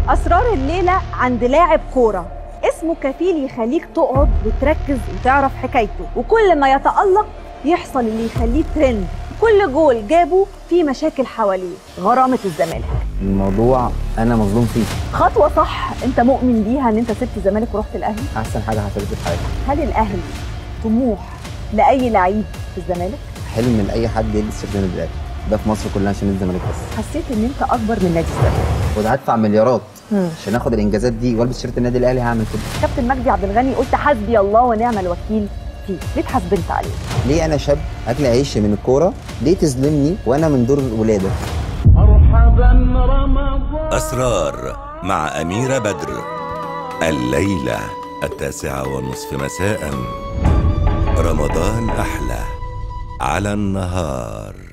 أسرار الليلة عند لاعب كورة اسمه كفيل يخليك تقعد وتركز وتعرف حكايته وكل ما يتألق يحصل اللي يخليه ترند كل جول جابه في مشاكل حواليه غرامة الزمالك الموضوع انا مظلوم فيه خطوة صح انت مؤمن بيها ان انت سبت الزمالك ورحت الاهلي احسن حاجه حصلت لي في حياتي هل الاهلي طموح لأي لعيب في الزمالك حلم لاي حد يلبس شيرت النادي الاهلي ده في مصر كلها عشان الزمالك بس حسيت ان انت اكبر من نادي الزمالك وده هدفع مليارات مم. عشان اخد الانجازات دي والبس شيرت النادي الاهلي هعمل كده كابتن مجدي عبد الغني قلت حسبي الله ونعم الوكيل فيه ليه اتحاسبنت عليه ليه انا شاب اكل عيش من الكوره ليه تظلمني وانا من دور الولاده أسرار مع أميرة بدر الليلة التاسعة والنصف مساء رمضان أحلى على النهار